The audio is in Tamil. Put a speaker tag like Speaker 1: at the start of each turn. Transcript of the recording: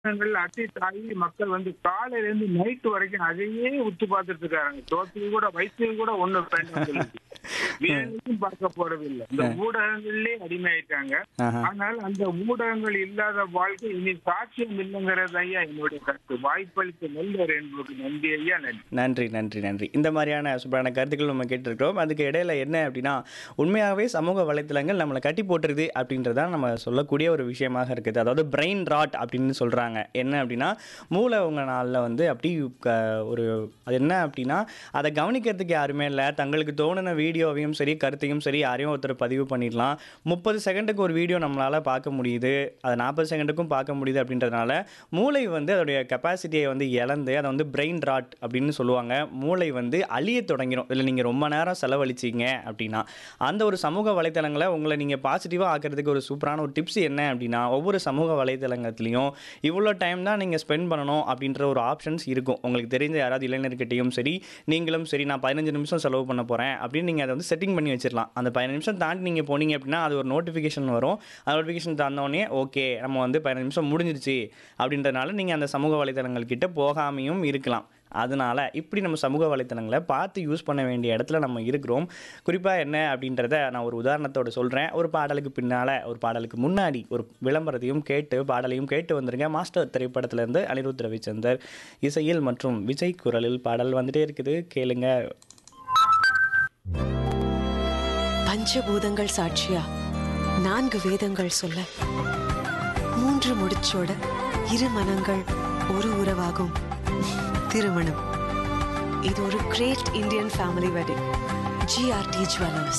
Speaker 1: ஊடகங்கள் அட்லீஸ்ட் ஆகி மக்கள் வந்து காலையில இருந்து நைட் வரைக்கும் அதையே உத்து பார்த்துட்டு இருக்காங்க தோத்துக்கு கூட வயசுக்கு கூட ஒண்ணு வேண்டாம் சொல்லிட்டு வேலைக்கும் பார்க்க போறதில்லை இந்த ஊடகங்கள்லயே அடிமையாயிட்டாங்க
Speaker 2: ஆஹா.
Speaker 1: ஆனால் அந்த ஊடகங்கள் இல்லாத வாழ்க்கை இனி சாட்சியம் இல்லைங்கிறது ஐயா என்னுடைய கருத்து வாய்ப்பளித்த நெல்லர் என்பதுக்கு நன்றி ஐயா நன்றி
Speaker 2: நன்றி நன்றி நன்றி இந்த மாதிரியான சூப்பரான கருத்துக்கள் நம்ம கேட்டிருக்கிறோம் அதுக்கு இடையில என்ன அப்படின்னா உண்மையாகவே சமூக வலைத்தளங்கள் நம்மளை கட்டி போட்டுருது அப்படின்றதான் நம்ம சொல்லக்கூடிய ஒரு விஷயமாக இருக்குது அதாவது பிரெயின் ராட் அப்படின்னு சொல்கிறாங்க என்ன அப்படின்னா மூளை உங்கள் நாளில் வந்து அப்படி க- ஒரு அது என்ன அப்படின்னா அதை கவனிக்கிறதுக்கு யாருமே இல்லை தங்களுக்கு தோணுன வீடியோவையும் சரி கருத்தையும் சரி யாரையும் ஒருத்தர் பதிவு பண்ணிடலாம் முப்பது செகண்டுக்கு ஒரு வீடியோ நம்மளால் பார்க்க முடியுது அது நாற்பது செகண்டுக்கும் பார்க்க முடியுது அப்படின்றதுனால மூளை வந்து அதோடைய கெப்பாசிட்டியை வந்து இழந்து அதை வந்து பிரெயின் ராட் அப்படின்னு சொல்லுவாங்க மூளை வந்து அழிய தொடங்கிடும் இதில் நீங்கள் ரொம்ப நேரம் செலவழிச்சிங்க அப்படின்னா அந்த ஒரு சமூக வலைத்தளங்களை உங்களை நீங்கள் பாசிட்டிவாக ஆக்கிறதுக்கு ஒரு சூப்பரான ஒரு டிப்ஸ் என்ன அப்படின்னா ஒவ்வொரு சமூக வலைத்தளங்கத்துலேயும் இவ்வளோ டைம் தான் நீங்கள் ஸ்பெண்ட் பண்ணணும் அப்படின்ற ஒரு ஆப்ஷன்ஸ் இருக்கும் உங்களுக்கு தெரிஞ்ச யாராவது இளைஞர்கிட்டையும் சரி நீங்களும் சரி நான் பதினஞ்சு நிமிஷம் செலவு பண்ண போகிறேன் அப்படின்னு நீங்கள் அதை வந்து செட்டிங் பண்ணி வச்சிடலாம் அந்த பதினஞ்சு நிமிஷம் தாண்டி நீங்கள் போனீங்க அப்படின்னா அது ஒரு நோட்டிஃபிகேஷன் வரும் அந்த நோட்டிஃபிகேஷன் தந்தோடனே ஓகே நம்ம வந்து பதினஞ்சு நிமிஷம் முடிஞ்சிருச்சு அப்படின்றதுனால நீங்கள் அந்த சமூக வலைத்தளங்கள் கிட்ட போகாமையும் இருக்கலாம் அதனால இப்படி நம்ம சமூக வலைத்தளங்களை பார்த்து யூஸ் பண்ண வேண்டிய இடத்துல நம்ம இருக்கிறோம் குறிப்பாக என்ன அப்படின்றத நான் ஒரு உதாரணத்தோட சொல்கிறேன் ஒரு பாடலுக்கு பின்னால் ஒரு பாடலுக்கு முன்னாடி ஒரு விளம்பரத்தையும் கேட்டு பாடலையும் கேட்டு வந்துருங்க மாஸ்டர் திரைப்படத்திலேருந்து அனிருத் ரவிச்சந்தர் இசையில் மற்றும் விஜய் குரலில் பாடல் வந்துட்டே இருக்குது கேளுங்க
Speaker 3: பஞ்சபூதங்கள் சாட்சியா நான்கு வேதங்கள் சொல்ல மூன்று முடிச்சோட இரு மனங்கள் ஒரு உறவாகும் திருமணம் இது ஒரு great Indian family wedding GRT jewellers